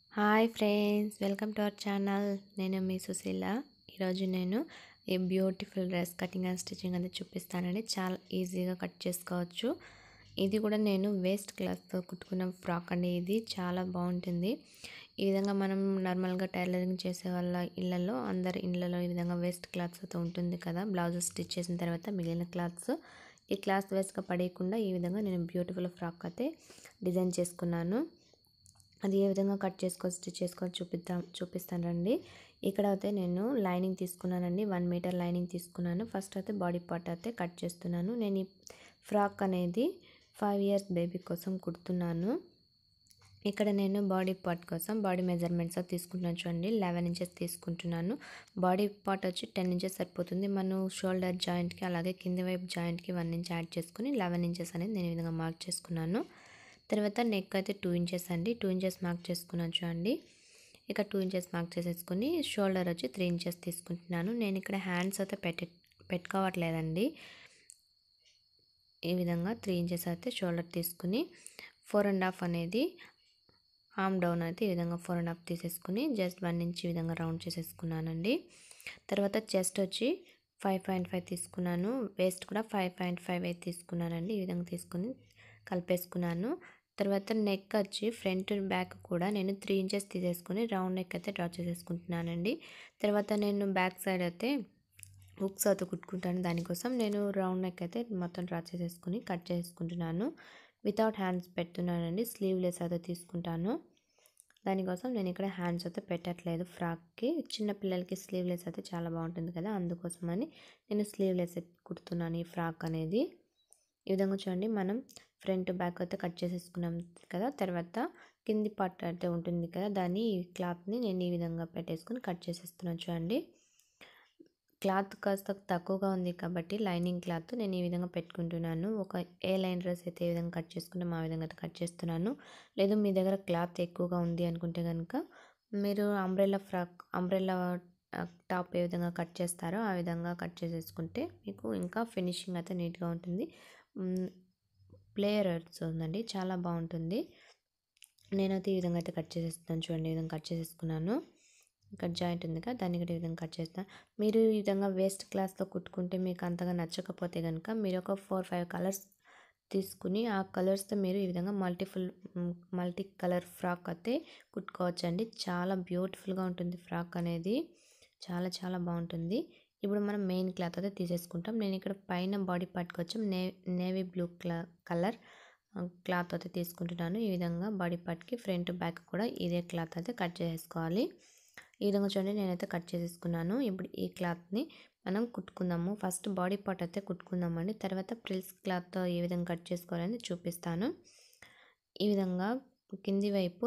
hi friends welcome to our channel నేను మీ సుశీల ఈరోజు నేను ఈ beautiful dress cutting and stitching అనేది చూపిస్తానండి చాలా ఈజీగా కట్ చేసుకోవచ్చు ఇది కూడా నేను వేస్ట్ క్లాత్తో కుట్టుకున్న ఫ్రాక్ అండి ఇది చాలా బాగుంటుంది ఈ విధంగా మనం నార్మల్గా టైలరింగ్ చేసే వాళ్ళ ఇళ్ళల్లో అందరి ఇళ్ళలో ఈ విధంగా వేస్ట్ క్లాత్స్తో ఉంటుంది కదా బ్లౌజ్ స్టిచ్ చేసిన తర్వాత మిగిలిన క్లాత్స్ ఈ క్లాత్ వేస్ట్గా పడేయకుండా ఈ విధంగా నేను బ్యూటిఫుల్ ఫ్రాక్ అయితే డిజైన్ చేసుకున్నాను అది ఏ విధంగా కట్ చేసుకొని స్టిచ్ చేసుకొని చూపిద్దాం చూపిస్తాను రండి ఇక్కడ అయితే నేను లైనింగ్ తీసుకున్నానండి వన్ మీటర్ లైనింగ్ తీసుకున్నాను ఫస్ట్ అయితే బాడీ పార్ట్ అయితే కట్ చేస్తున్నాను నేను ఈ ఫ్రాక్ అనేది ఫైవ్ ఇయర్స్ బేబీ కోసం కుడుతున్నాను ఇక్కడ నేను బాడీ పార్ట్ కోసం బాడీ మెజర్మెంట్స్ తీసుకుంటున్నాను చూడండి లెవెన్ ఇంచెస్ తీసుకుంటున్నాను బాడీ పార్ట్ వచ్చి టెన్ ఇంచెస్ సరిపోతుంది మనం షోల్డర్ జాయింట్కి అలాగే కింది వైపు జాయింట్కి వన్ ఇంచ్ యాడ్ చేసుకుని లెవెన్ ఇంచెస్ అనేది నేను ఈ విధంగా మార్క్ చేసుకున్నాను తర్వాత నెక్ అయితే టూ ఇంచెస్ అండి టూ ఇంచెస్ మార్క్ చేసుకున్నాను చూడండి ఇక టూ ఇంచెస్ మార్క్ చేసేసుకుని షోల్డర్ వచ్చి త్రీ ఇంచెస్ తీసుకుంటున్నాను నేను ఇక్కడ హ్యాండ్స్ అయితే పెట్టి పెట్టుకోవట్లేదండి ఈ విధంగా త్రీ ఇంచెస్ అయితే షోల్డర్ తీసుకుని ఫోర్ అండ్ హాఫ్ అనేది ఆమ్ డౌన్ అయితే ఈ విధంగా ఫోర్ అండ్ హాఫ్ తీసేసుకుని జస్ట్ వన్ ఇంచ్ ఈ విధంగా రౌండ్ చేసేసుకున్నానండి తర్వాత చెస్ట్ వచ్చి ఫైవ్ పాయింట్ ఫైవ్ తీసుకున్నాను వేస్ట్ కూడా ఫైవ్ పాయింట్ ఫైవ్ అయితే తీసుకున్నానండి ఈ విధంగా తీసుకుని కలిపేసుకున్నాను తర్వాత నెక్ వచ్చి ఫ్రంట్ బ్యాక్ కూడా నేను త్రీ ఇంచెస్ తీసేసుకుని రౌండ్ నెక్ అయితే డ్రా చేసేసుకుంటున్నానండి తర్వాత నేను బ్యాక్ సైడ్ అయితే హుక్స్ అయితే కుట్టుకుంటాను దానికోసం నేను రౌండ్ నెక్ అయితే మొత్తం డ్రా చేసేసుకుని కట్ చేసుకుంటున్నాను వితౌట్ హ్యాండ్స్ పెడుతున్నానండి స్లీవ్లెస్ అయితే తీసుకుంటాను దానికోసం నేను ఇక్కడ హ్యాండ్స్ అయితే పెట్టట్లేదు ఫ్రాక్కి చిన్న పిల్లలకి స్లీవ్లెస్ అయితే చాలా బాగుంటుంది కదా అందుకోసమని నేను స్లీవ్లెస్ కుడుతున్నాను ఈ ఫ్రాక్ అనేది ఈ విధంగా చూడండి మనం ఫ్రంట్ బ్యాక్ అయితే కట్ చేసేసుకున్నాం కదా తర్వాత కింది పార్ట్ అయితే ఉంటుంది కదా దాన్ని ఈ క్లాత్ని నేను ఈ విధంగా పెట్టేసుకుని కట్ చేసేస్తున్నాను చూడండి క్లాత్ కాస్త తక్కువగా ఉంది కాబట్టి లైనింగ్ క్లాత్ నేను ఈ విధంగా పెట్టుకుంటున్నాను ఒక ఏ లైన్ డ్రెస్ అయితే ఏ విధంగా కట్ చేసుకుంటాం ఆ విధంగా అయితే కట్ చేస్తున్నాను లేదు మీ దగ్గర క్లాత్ ఎక్కువగా ఉంది అనుకుంటే కనుక మీరు అంబ్రెల్లా ఫ్రాక్ అంబ్రెల్లా టాప్ ఏ విధంగా కట్ చేస్తారో ఆ విధంగా కట్ చేసేసుకుంటే మీకు ఇంకా ఫినిషింగ్ అయితే నీట్గా ఉంటుంది ప్లేయర్ వస్తుందండి చాలా బాగుంటుంది నేనైతే ఈ విధంగా అయితే కట్ చేసేస్తాను చూడండి ఈ విధంగా కట్ చేసేసుకున్నాను ఇక్కడ జాయింట్ ఉంది కదా దాన్ని కూడా ఈ విధంగా కట్ చేస్తాను మీరు ఈ విధంగా వేస్ట్ క్లాస్తో కుట్టుకుంటే మీకు అంతగా నచ్చకపోతే కనుక మీరు ఒక ఫోర్ ఫైవ్ కలర్స్ తీసుకుని ఆ కలర్స్తో మీరు ఈ విధంగా మల్టీఫుల్ మల్టీ కలర్ ఫ్రాక్ అయితే కుట్టుకోవచ్చు అండి చాలా బ్యూటిఫుల్గా ఉంటుంది ఫ్రాక్ అనేది చాలా చాలా బాగుంటుంది ఇప్పుడు మనం మెయిన్ క్లాత్ అయితే తీసేసుకుంటాం నేను ఇక్కడ పైన బాడీ పార్ట్కి వచ్చి నే నేవీ బ్లూ క్లా కలర్ క్లాత్ అయితే తీసుకుంటున్నాను ఈ విధంగా బాడీ పార్ట్కి ఫ్రంట్ బ్యాక్ కూడా ఇదే క్లాత్ అయితే కట్ చేసుకోవాలి ఈ విధంగా చూడండి నేనైతే కట్ చేసేసుకున్నాను ఇప్పుడు ఈ క్లాత్ని మనం కుట్టుకుందాము ఫస్ట్ బాడీ పార్ట్ అయితే కుట్టుకుందామండి తర్వాత ప్రిల్స్ క్లాత్తో ఏ విధంగా కట్ చేసుకోవాలని చూపిస్తాను ఈ విధంగా కింది వైపు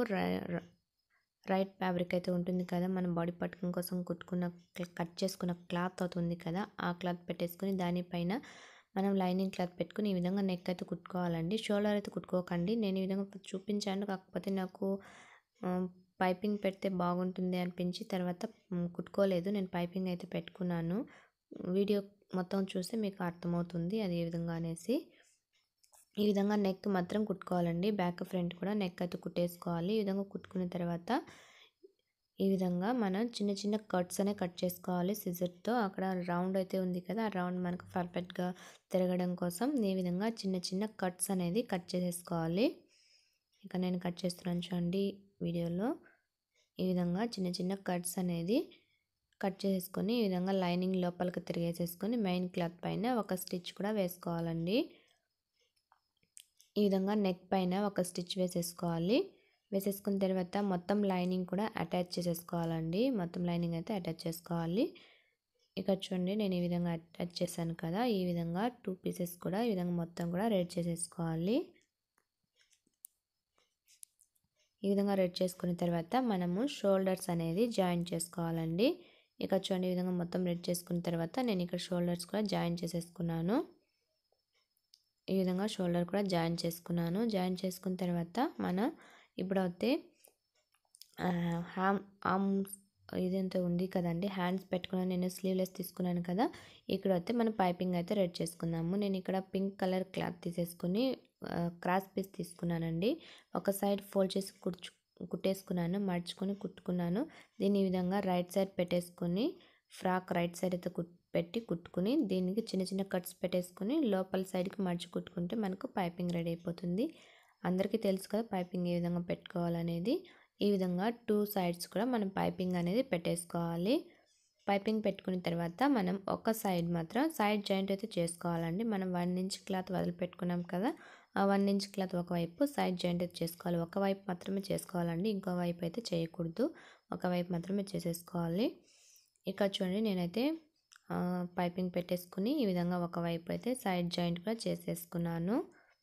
రైట్ ఫ్యాబ్రిక్ అయితే ఉంటుంది కదా మనం బాడీ పార్ట్ కోసం కుట్టుకున్న కట్ చేసుకున్న క్లాత్ అవుతుంది కదా ఆ క్లాత్ పెట్టేసుకుని దానిపైన మనం లైనింగ్ క్లాత్ పెట్టుకుని ఈ విధంగా నెక్ అయితే కుట్టుకోవాలండి షోల్డర్ అయితే కుట్టుకోకండి నేను ఈ విధంగా చూపించాను కాకపోతే నాకు పైపింగ్ పెడితే బాగుంటుంది అనిపించి తర్వాత కుట్టుకోలేదు నేను పైపింగ్ అయితే పెట్టుకున్నాను వీడియో మొత్తం చూస్తే మీకు అర్థమవుతుంది అది ఏ విధంగా అనేసి ఈ విధంగా నెక్ మాత్రం కుట్టుకోవాలండి బ్యాక్ ఫ్రంట్ కూడా నెక్ అయితే కుట్టేసుకోవాలి ఈ విధంగా కుట్టుకున్న తర్వాత ఈ విధంగా మనం చిన్న చిన్న కట్స్ అనే కట్ చేసుకోవాలి సిజర్తో అక్కడ రౌండ్ అయితే ఉంది కదా ఆ రౌండ్ మనకు పర్ఫెక్ట్గా తిరగడం కోసం ఈ విధంగా చిన్న చిన్న కట్స్ అనేది కట్ చేసేసుకోవాలి ఇక నేను కట్ చేస్తున్నాను చూడండి వీడియోలో ఈ విధంగా చిన్న చిన్న కట్స్ అనేది కట్ చేసుకొని ఈ విధంగా లైనింగ్ లోపలికి తిరిగేసేసుకొని మెయిన్ క్లాత్ పైన ఒక స్టిచ్ కూడా వేసుకోవాలండి ఈ విధంగా నెక్ పైన ఒక స్టిచ్ వేసేసుకోవాలి వేసేసుకున్న తర్వాత మొత్తం లైనింగ్ కూడా అటాచ్ చేసేసుకోవాలండి మొత్తం లైనింగ్ అయితే అటాచ్ చేసుకోవాలి ఇక్కడ చూడండి నేను ఈ విధంగా అటాచ్ చేశాను కదా ఈ విధంగా టూ పీసెస్ కూడా ఈ విధంగా మొత్తం కూడా రెడీ చేసేసుకోవాలి ఈ విధంగా రెడీ చేసుకున్న తర్వాత మనము షోల్డర్స్ అనేది జాయిన్ చేసుకోవాలండి ఇక చూడండి ఈ విధంగా మొత్తం రెడీ చేసుకున్న తర్వాత నేను ఇక్కడ షోల్డర్స్ కూడా జాయిన్ చేసేసుకున్నాను ఈ విధంగా షోల్డర్ కూడా జాయిన్ చేసుకున్నాను జాయిన్ చేసుకున్న తర్వాత మనం ఇప్పుడైతే హామ్ ఆమ్ ఇదంతా ఉంది కదండి హ్యాండ్స్ పెట్టుకున్నాను నేను స్లీవ్లెస్ తీసుకున్నాను కదా ఇక్కడ అయితే మనం పైపింగ్ అయితే రెడీ చేసుకుందాము నేను ఇక్కడ పింక్ కలర్ క్లాత్ తీసేసుకుని క్రాస్ పీస్ తీసుకున్నానండి ఒక సైడ్ ఫోల్డ్ చేసి కుచ్చు కుట్టేసుకున్నాను మడుచుకొని కుట్టుకున్నాను దీన్ని ఈ విధంగా రైట్ సైడ్ పెట్టేసుకొని ఫ్రాక్ రైట్ సైడ్ అయితే కుట్ పెట్టి కుట్టుకుని దీనికి చిన్న చిన్న కట్స్ పెట్టేసుకొని లోపల సైడ్కి మడిచి కుట్టుకుంటే మనకు పైపింగ్ రెడీ అయిపోతుంది అందరికీ తెలుసు కదా పైపింగ్ ఏ విధంగా పెట్టుకోవాలనేది ఈ విధంగా టూ సైడ్స్ కూడా మనం పైపింగ్ అనేది పెట్టేసుకోవాలి పైపింగ్ పెట్టుకున్న తర్వాత మనం ఒక సైడ్ మాత్రం సైడ్ జాయింట్ అయితే చేసుకోవాలండి మనం వన్ ఇంచ్ క్లాత్ వదిలిపెట్టుకున్నాం కదా ఆ వన్ ఇంచ్ క్లాత్ ఒకవైపు సైడ్ జాయింట్ అయితే చేసుకోవాలి ఒకవైపు మాత్రమే చేసుకోవాలండి ఇంకో వైపు అయితే చేయకూడదు ఒకవైపు మాత్రమే చేసేసుకోవాలి ఇక్కడ చూడండి నేనైతే పైపింగ్ పెట్టేసుకుని ఈ విధంగా ఒకవైపు అయితే సైడ్ జాయింట్ కూడా చేసేసుకున్నాను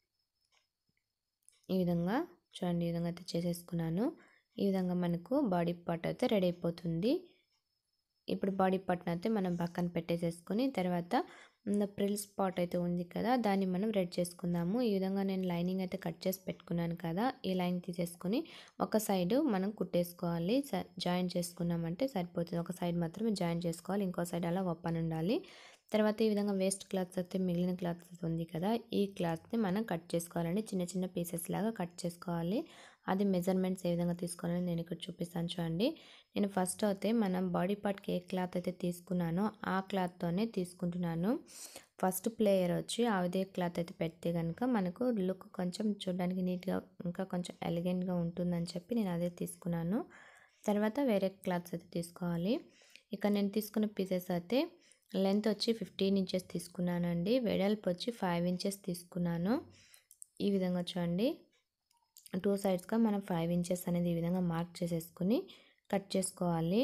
ఈ విధంగా చూడండి ఈ విధంగా అయితే చేసేసుకున్నాను ఈ విధంగా మనకు బాడీ పార్ట్ అయితే రెడీ అయిపోతుంది ఇప్పుడు బాడీ పార్ట్ని అయితే మనం పక్కన పెట్టేసేసుకొని తర్వాత ప్రిల్స్ పార్ట్ అయితే ఉంది కదా దాన్ని మనం రెడీ చేసుకుందాము ఈ విధంగా నేను లైనింగ్ అయితే కట్ చేసి పెట్టుకున్నాను కదా ఈ లైన్ తీసేసుకొని ఒక సైడ్ మనం కుట్టేసుకోవాలి జాయిన్ చేసుకున్నామంటే సరిపోతుంది ఒక సైడ్ మాత్రమే జాయిన్ చేసుకోవాలి ఇంకో సైడ్ అలా ఓపెన్ ఉండాలి తర్వాత ఈ విధంగా వేస్ట్ క్లాత్స్ అయితే మిగిలిన క్లాత్స్ ఉంది కదా ఈ క్లాత్ని మనం కట్ చేసుకోవాలండి చిన్న చిన్న పీసెస్ లాగా కట్ చేసుకోవాలి అది మెజర్మెంట్స్ ఏ విధంగా తీసుకోవాలని నేను ఇక్కడ చూపిస్తాను చూడండి నేను ఫస్ట్ అయితే మనం బాడీ పార్ట్కి ఏ క్లాత్ అయితే తీసుకున్నానో ఆ క్లాత్తోనే తీసుకుంటున్నాను ఫస్ట్ ప్లేయర్ వచ్చి అదే క్లాత్ అయితే పెడితే కనుక మనకు లుక్ కొంచెం చూడడానికి నీట్గా ఇంకా కొంచెం ఎలిగెంట్గా ఉంటుందని చెప్పి నేను అదే తీసుకున్నాను తర్వాత వేరే క్లాత్స్ అయితే తీసుకోవాలి ఇక నేను తీసుకున్న పీసెస్ అయితే లెంత్ వచ్చి ఫిఫ్టీన్ ఇంచెస్ తీసుకున్నానండి వెడల్పు వచ్చి ఫైవ్ ఇంచెస్ తీసుకున్నాను ఈ విధంగా చూడండి టూ సైడ్స్గా మనం ఫైవ్ ఇంచెస్ అనేది ఈ విధంగా మార్క్ చేసేసుకుని కట్ చేసుకోవాలి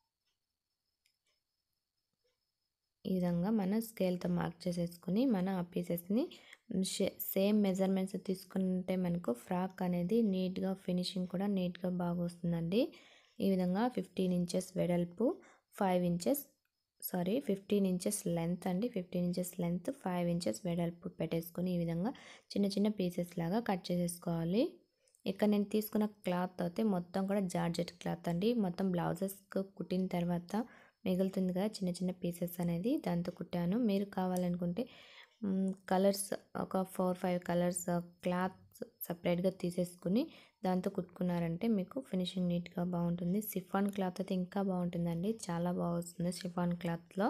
ఈ విధంగా మన స్కేల్తో మార్క్ చేసేసుకుని మన ఆ పీసెస్ని సేమ్ మెజర్మెంట్స్ తీసుకుంటే మనకు ఫ్రాక్ అనేది నీట్గా ఫినిషింగ్ కూడా నీట్గా బాగా వస్తుందండి ఈ విధంగా ఫిఫ్టీన్ ఇంచెస్ వెడల్పు five inches sorry fifteen inches length అండి fifteen inches length five inches వెడల్పు పెట్టేసుకొని ఈ విధంగా చిన్న చిన్న పీసెస్ లాగా కట్ చేసేసుకోవాలి ఇక్కడ నేను తీసుకున్న క్లాత్ అయితే మొత్తం కూడా జార్జెట్ క్లాత్ అండి మొత్తం బ్లౌజెస్కి కుట్టిన తర్వాత మిగులుతుంది కదా చిన్న చిన్న పీసెస్ అనేది దాంతో కుట్టాను మీరు కావాలనుకుంటే కలర్స్ ఒక ఫోర్ ఫైవ్ కలర్స్ క్లాత్ సపరేట్గా తీసేసుకుని దాంతో కుట్టుకున్నారంటే మీకు ఫినిషింగ్ నీట్గా బాగుంటుంది సిఫాన్ క్లాత్ అయితే ఇంకా బాగుంటుందండి చాలా బాగుంటుంది సిఫాన్ క్లాత్లో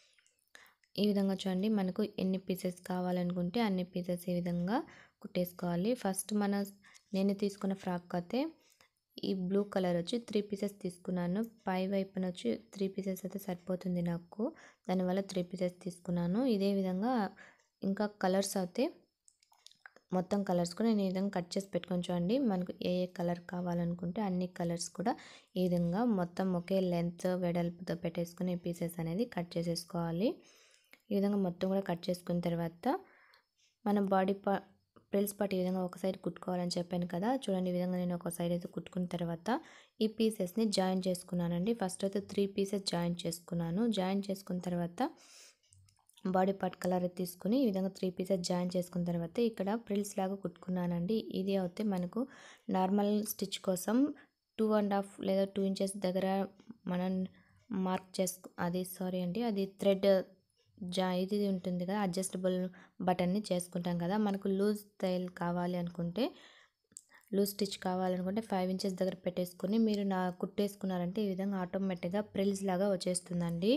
ఈ విధంగా చూడండి మనకు ఎన్ని పీసెస్ కావాలనుకుంటే అన్ని పీసెస్ ఈ విధంగా కుట్టేసుకోవాలి ఫస్ట్ మన నేను తీసుకున్న ఫ్రాక్ అయితే ఈ బ్లూ కలర్ వచ్చి త్రీ పీసెస్ తీసుకున్నాను పై వైపున వచ్చి త్రీ పీసెస్ అయితే సరిపోతుంది నాకు దానివల్ల త్రీ పీసెస్ తీసుకున్నాను ఇదే విధంగా ఇంకా కలర్స్ అయితే మొత్తం కలర్స్ కూడా నేను ఈ విధంగా కట్ చేసి పెట్టుకొని చూడండి మనకు ఏ ఏ కలర్ కావాలనుకుంటే అన్ని కలర్స్ కూడా ఈ విధంగా మొత్తం ఒకే లెంత్ వెడల్పుతో పెట్టేసుకుని పీసెస్ అనేది కట్ చేసేసుకోవాలి ఈ విధంగా మొత్తం కూడా కట్ చేసుకున్న తర్వాత మన బాడీ పా ప్రిల్స్ పార్ట్ ఈ విధంగా ఒక సైడ్ కుట్టుకోవాలని చెప్పాను కదా చూడండి ఈ విధంగా నేను ఒక సైడ్ అయితే కుట్టుకున్న తర్వాత ఈ పీసెస్ని జాయిన్ చేసుకున్నానండి ఫస్ట్ అయితే త్రీ పీసెస్ జాయిన్ చేసుకున్నాను జాయిన్ చేసుకున్న తర్వాత బాడీ పార్ట్ కలర్ తీసుకుని ఈ విధంగా త్రీ పీసెస్ జాయిన్ చేసుకున్న తర్వాత ఇక్కడ ప్రిల్స్ లాగా కుట్టుకున్నానండి ఇది అయితే మనకు నార్మల్ స్టిచ్ కోసం టూ అండ్ హాఫ్ లేదా టూ ఇంచెస్ దగ్గర మనం మార్క్ చేసుకు అది సారీ అండి అది థ్రెడ్ జా ఇది ఉంటుంది కదా అడ్జస్టబుల్ బటన్ని చేసుకుంటాం కదా మనకు లూజ్ స్టైల్ కావాలి అనుకుంటే లూజ్ స్టిచ్ కావాలనుకుంటే ఫైవ్ ఇంచెస్ దగ్గర పెట్టేసుకొని మీరు నా కుట్టేసుకున్నారంటే ఈ విధంగా ఆటోమేటిక్గా ప్రిల్స్ లాగా వచ్చేస్తుందండి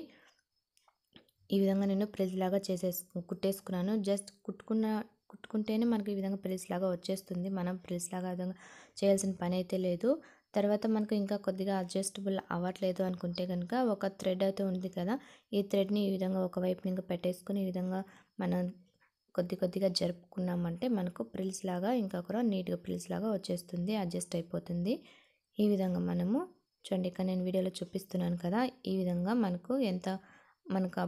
ఈ విధంగా నేను ప్రిల్స్ లాగా చేసేసు కుట్టేసుకున్నాను జస్ట్ కుట్టుకున్న కుట్టుకుంటేనే మనకి ఈ విధంగా ప్రిల్స్ లాగా వచ్చేస్తుంది మనం ప్రిల్స్ లాగా విధంగా చేయాల్సిన పని అయితే లేదు తర్వాత మనకు ఇంకా కొద్దిగా అడ్జస్టబుల్ అవ్వట్లేదు అనుకుంటే కనుక ఒక థ్రెడ్ అయితే ఉంది కదా ఈ థ్రెడ్ని ఈ విధంగా ఒకవైపు ఇంకా పెట్టేసుకుని ఈ విధంగా మనం కొద్ది కొద్దిగా జరుపుకున్నామంటే మనకు ప్రిల్స్ లాగా ఇంకా కూడా నీట్గా ప్రిల్స్ లాగా వచ్చేస్తుంది అడ్జస్ట్ అయిపోతుంది ఈ విధంగా మనము చూడండి ఇక్కడ నేను వీడియోలో చూపిస్తున్నాను కదా ఈ విధంగా మనకు ఎంత మనకు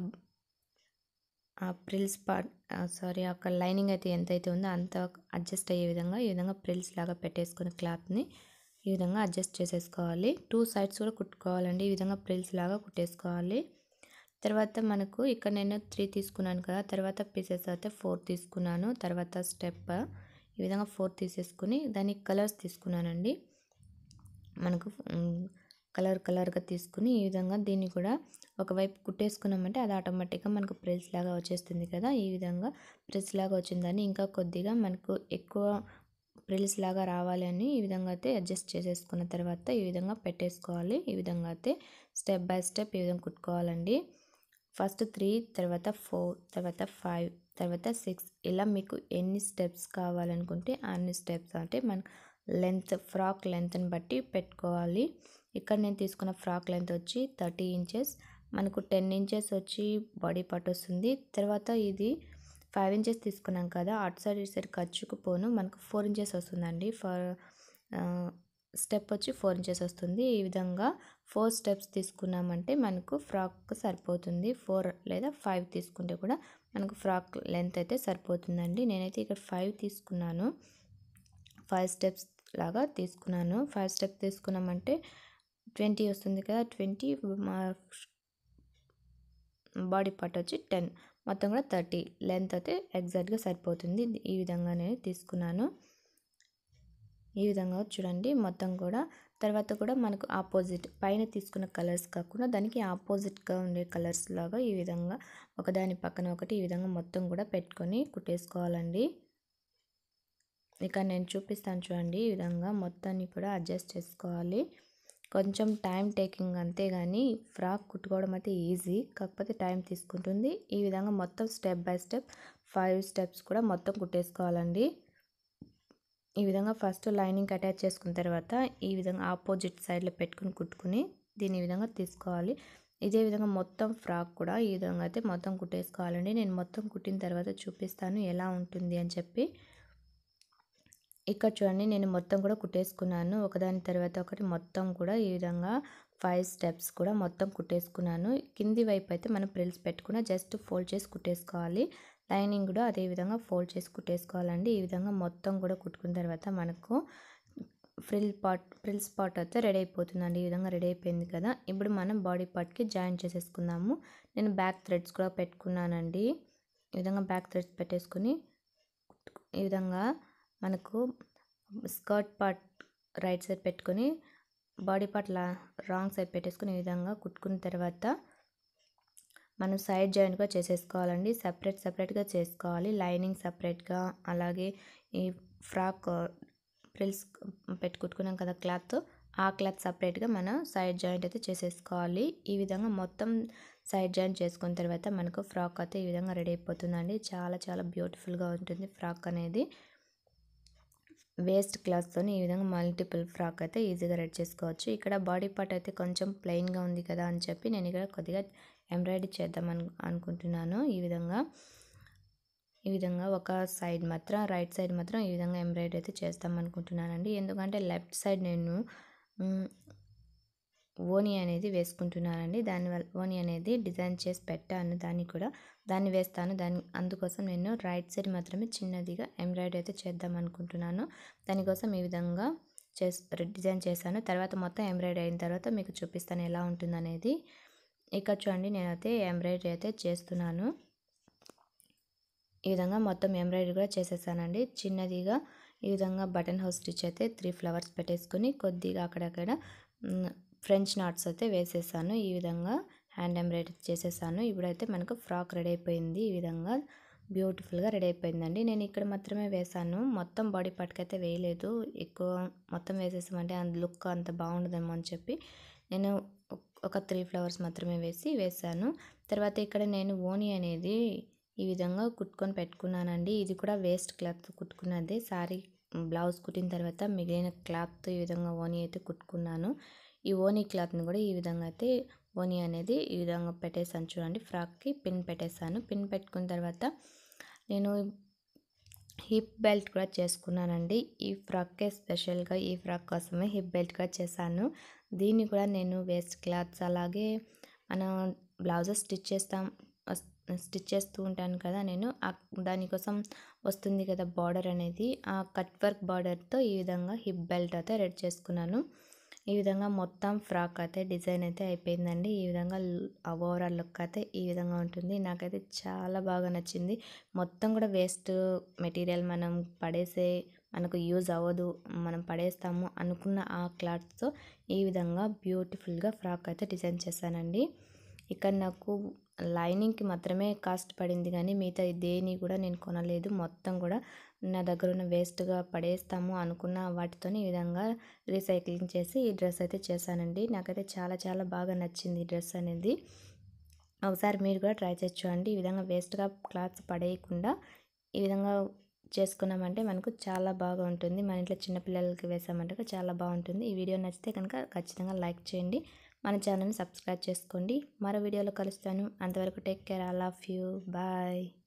ఆ ప్రిల్స్ పార్ట్ సారీ అక్కడ లైనింగ్ అయితే ఎంత అయితే ఉందో అంత అడ్జస్ట్ అయ్యే విధంగా ఈ విధంగా ప్రిల్స్ లాగా పెట్టేసుకుని క్లాత్ని ఈ విధంగా అడ్జస్ట్ చేసేసుకోవాలి టూ సైడ్స్ కూడా కుట్టుకోవాలండి ఈ విధంగా ప్రిల్స్ లాగా కుట్టేసుకోవాలి తర్వాత మనకు ఇక్కడ నేను త్రీ తీసుకున్నాను కదా తర్వాత పీసెస్ అయితే ఫోర్ తీసుకున్నాను తర్వాత స్టెప్ ఈ విధంగా ఫోర్ తీసేసుకుని దానికి కలర్స్ తీసుకున్నానండి మనకు కలర్ కలర్గా తీసుకుని ఈ విధంగా దీన్ని కూడా ఒకవైపు కుట్టేసుకున్నామంటే అది ఆటోమేటిక్గా మనకు ప్రెస్ లాగా వచ్చేస్తుంది కదా ఈ విధంగా ప్రెస్ లాగా వచ్చిందని ఇంకా కొద్దిగా మనకు ఎక్కువ ఫ్రిల్స్ లాగా రావాలి అని ఈ విధంగా అయితే అడ్జస్ట్ చేసేసుకున్న తర్వాత ఈ విధంగా పెట్టేసుకోవాలి ఈ విధంగా అయితే స్టెప్ బై స్టెప్ ఈ విధంగా కుట్టుకోవాలండి ఫస్ట్ త్రీ తర్వాత ఫోర్ తర్వాత ఫైవ్ తర్వాత సిక్స్ ఇలా మీకు ఎన్ని స్టెప్స్ కావాలనుకుంటే అన్ని స్టెప్స్ అంటే మన లెంత్ ఫ్రాక్ లెంత్ని బట్టి పెట్టుకోవాలి ఇక్కడ నేను తీసుకున్న ఫ్రాక్ లెంత్ వచ్చి థర్టీ ఇంచెస్ మనకు టెన్ ఇంచెస్ వచ్చి బాడీ పార్ట్ వస్తుంది తర్వాత ఇది ఫైవ్ ఇంచెస్ తీసుకున్నాం కదా అటు సైడ్ ఇటు సైడ్ ఖర్చుకు పోను మనకు ఫోర్ ఇంచెస్ వస్తుందండి ఫర్ స్టెప్ వచ్చి ఫోర్ ఇంచెస్ వస్తుంది ఈ విధంగా ఫోర్ స్టెప్స్ తీసుకున్నామంటే మనకు ఫ్రాక్ సరిపోతుంది ఫోర్ లేదా ఫైవ్ తీసుకుంటే కూడా మనకు ఫ్రాక్ లెంత్ అయితే సరిపోతుందండి నేనైతే ఇక్కడ ఫైవ్ తీసుకున్నాను ఫైవ్ స్టెప్స్ లాగా తీసుకున్నాను ఫైవ్ స్టెప్ తీసుకున్నామంటే ట్వంటీ వస్తుంది కదా ట్వంటీ బాడీ పార్ట్ వచ్చి టెన్ మొత్తం కూడా థర్టీ లెంత్ అయితే ఎగ్జాక్ట్గా సరిపోతుంది ఈ విధంగా నేను తీసుకున్నాను ఈ విధంగా చూడండి మొత్తం కూడా తర్వాత కూడా మనకు ఆపోజిట్ పైన తీసుకున్న కలర్స్ కాకుండా దానికి ఆపోజిట్గా ఉండే కలర్స్ లాగా ఈ విధంగా ఒకదాని పక్కన ఒకటి ఈ విధంగా మొత్తం కూడా పెట్టుకొని కుట్టేసుకోవాలండి ఇక నేను చూపిస్తాను చూడండి ఈ విధంగా మొత్తాన్ని కూడా అడ్జస్ట్ చేసుకోవాలి కొంచెం టైం టేకింగ్ అంతే కానీ ఫ్రాక్ కుట్టుకోవడం అయితే ఈజీ కాకపోతే టైం తీసుకుంటుంది ఈ విధంగా మొత్తం step by step five steps కూడా మొత్తం కుట్టేసుకోవాలండి ఈ విధంగా ఫస్ట్ లైనింగ్ అటాచ్ చేసుకున్న తర్వాత ఈ విధంగా ఆపోజిట్ సైడ్లో పెట్టుకుని కుట్టుకుని దీని ఈ విధంగా తీసుకోవాలి ఇదే విధంగా మొత్తం ఫ్రాక్ కూడా ఈ విధంగా అయితే మొత్తం కుట్టేసుకోవాలండి నేను మొత్తం కుట్టిన తర్వాత చూపిస్తాను ఎలా ఉంటుంది అని చెప్పి ఇక్కడ చూడండి నేను మొత్తం కూడా కుట్టేసుకున్నాను ఒకదాని తర్వాత ఒకటి మొత్తం కూడా ఈ విధంగా ఫైవ్ స్టెప్స్ కూడా మొత్తం కుట్టేసుకున్నాను కింది వైపు అయితే మనం ప్రిల్స్ పెట్టుకున్న జస్ట్ ఫోల్డ్ చేసి కుట్టేసుకోవాలి లైనింగ్ కూడా అదే విధంగా ఫోల్డ్ చేసి కుట్టేసుకోవాలండి ఈ విధంగా మొత్తం కూడా కుట్టుకున్న తర్వాత మనకు ఫ్రిల్ పార్ట్ ఫ్రిల్స్ పార్ట్ అయితే రెడీ అయిపోతుందండి ఈ విధంగా రెడీ అయిపోయింది కదా ఇప్పుడు మనం బాడీ పార్ట్కి జాయిన్ చేసేసుకుందాము నేను బ్యాక్ థ్రెడ్స్ కూడా పెట్టుకున్నానండి ఈ విధంగా బ్యాక్ థ్రెడ్స్ పెట్టేసుకుని ఈ విధంగా మనకు స్కర్ట్ పార్ట్ రైట్ సైడ్ పెట్టుకొని బాడీ పార్ట్ లా రాంగ్ సైడ్ పెట్టేసుకుని ఈ విధంగా కుట్టుకున్న తర్వాత మనం సైడ్ జాయింట్గా చేసేసుకోవాలండి సపరేట్ సపరేట్గా చేసుకోవాలి లైనింగ్ సపరేట్గా అలాగే ఈ ఫ్రాక్ ప్రిల్స్ పెట్టుకుట్టుకున్నాం కదా క్లాత్ ఆ క్లాత్ సపరేట్గా మనం సైడ్ జాయింట్ అయితే చేసేసుకోవాలి ఈ విధంగా మొత్తం సైడ్ జాయింట్ చేసుకున్న తర్వాత మనకు ఫ్రాక్ అయితే ఈ విధంగా రెడీ అయిపోతుందండి చాలా చాలా బ్యూటిఫుల్గా ఉంటుంది ఫ్రాక్ అనేది వేస్ట్ క్లాత్తో ఈ విధంగా మల్టిపుల్ ఫ్రాక్ అయితే ఈజీగా రెడీ చేసుకోవచ్చు ఇక్కడ బాడీ పార్ట్ అయితే కొంచెం ప్లెయిన్గా ఉంది కదా అని చెప్పి నేను ఇక్కడ కొద్దిగా ఎంబ్రాయిడరీ చేద్దాం అను అనుకుంటున్నాను ఈ విధంగా ఈ విధంగా ఒక సైడ్ మాత్రం రైట్ సైడ్ మాత్రం ఈ విధంగా ఎంబ్రాయిడరీ అయితే చేస్తాం అనుకుంటున్నానండి ఎందుకంటే లెఫ్ట్ సైడ్ నేను ఓని అనేది వేసుకుంటున్నానండి దానివల్ల ఓని అనేది డిజైన్ చేసి పెట్టాను దాన్ని కూడా దాన్ని వేస్తాను దాని అందుకోసం నేను రైట్ సైడ్ మాత్రమే చిన్నదిగా ఎంబ్రాయిడరీ అయితే చేద్దాం అనుకుంటున్నాను దానికోసం ఈ విధంగా చేస్ డిజైన్ చేశాను తర్వాత మొత్తం ఎంబ్రాయిడరీ అయిన తర్వాత మీకు చూపిస్తాను ఎలా ఉంటుందనేది ఇక్కడ చూడండి నేనైతే ఎంబ్రాయిడరీ అయితే చేస్తున్నాను ఈ విధంగా మొత్తం ఎంబ్రాయిడరీ కూడా చేసేసానండి చిన్నదిగా ఈ విధంగా బటన్ హౌస్ స్టిచ్ అయితే త్రీ ఫ్లవర్స్ పెట్టేసుకొని కొద్దిగా అక్కడక్కడ ఫ్రెంచ్ నాట్స్ అయితే వేసేసాను ఈ విధంగా హ్యాండ్ ఎంబ్రాయిడరీ చేసేసాను ఇప్పుడైతే మనకు ఫ్రాక్ రెడీ అయిపోయింది ఈ విధంగా బ్యూటిఫుల్గా రెడీ అయిపోయిందండి నేను ఇక్కడ మాత్రమే వేసాను మొత్తం బాడీ పార్ట్కి అయితే వేయలేదు ఎక్కువ మొత్తం వేసేసామంటే అంత లుక్ అంత బాగుండదేమో అని చెప్పి నేను ఒక త్రీ ఫ్లవర్స్ మాత్రమే వేసి వేసాను తర్వాత ఇక్కడ నేను ఓని అనేది ఈ విధంగా కుట్టుకొని పెట్టుకున్నానండి ఇది కూడా వేస్ట్ క్లాత్ కుట్టుకున్నది సారీ బ్లౌజ్ కుట్టిన తర్వాత మిగిలిన క్లాత్ ఈ విధంగా ఓని అయితే కుట్టుకున్నాను ఈ ఓనీ క్లాత్ని కూడా ఈ విధంగా అయితే ఓనీ అనేది ఈ విధంగా పెట్టేసాను చూడండి ఫ్రాక్కి పిన్ పెట్టేసాను పిన్ పెట్టుకున్న తర్వాత నేను హిప్ బెల్ట్ కూడా చేసుకున్నానండి ఈ ఫ్రాక్కే స్పెషల్గా ఈ ఫ్రాక్ కోసమే హిప్ బెల్ట్ కూడా చేశాను దీన్ని కూడా నేను వేస్ట్ క్లాత్స్ అలాగే మనం బ్లౌజెస్ స్టిచ్ చేస్తాం స్టిచ్ చేస్తూ ఉంటాను కదా నేను దానికోసం వస్తుంది కదా బార్డర్ అనేది ఆ కట్ వర్క్ బార్డర్తో ఈ విధంగా హిప్ బెల్ట్ అయితే రెడీ చేసుకున్నాను ఈ విధంగా మొత్తం ఫ్రాక్ అయితే డిజైన్ అయితే అయిపోయిందండి ఈ విధంగా ఓవరాల్ లుక్ అయితే ఈ విధంగా ఉంటుంది నాకైతే చాలా బాగా నచ్చింది మొత్తం కూడా వేస్ట్ మెటీరియల్ మనం పడేసే మనకు యూజ్ అవ్వదు మనం పడేస్తాము అనుకున్న ఆ క్లాత్తో ఈ విధంగా బ్యూటిఫుల్గా ఫ్రాక్ అయితే డిజైన్ చేశానండి ఇక్కడ నాకు లైనింగ్కి మాత్రమే కాస్ట్ పడింది కానీ మిగతా దేని కూడా నేను కొనలేదు మొత్తం కూడా నా దగ్గర ఉన్న వేస్ట్గా పడేస్తాము అనుకున్న వాటితోని ఈ విధంగా రీసైక్లింగ్ చేసి ఈ డ్రెస్ అయితే చేశానండి నాకైతే చాలా చాలా బాగా నచ్చింది ఈ డ్రెస్ అనేది ఒకసారి మీరు కూడా ట్రై చేసి చూడండి ఈ విధంగా వేస్ట్గా క్లాత్స్ పడేయకుండా ఈ విధంగా చేసుకున్నామంటే మనకు చాలా బాగా ఉంటుంది మన ఇంట్లో చిన్నపిల్లలకి వేసామంటే చాలా బాగుంటుంది ఈ వీడియో నచ్చితే కనుక ఖచ్చితంగా లైక్ చేయండి మన ఛానల్ని సబ్స్క్రైబ్ చేసుకోండి మరో వీడియోలో కలుస్తాను అంతవరకు take care I love you bye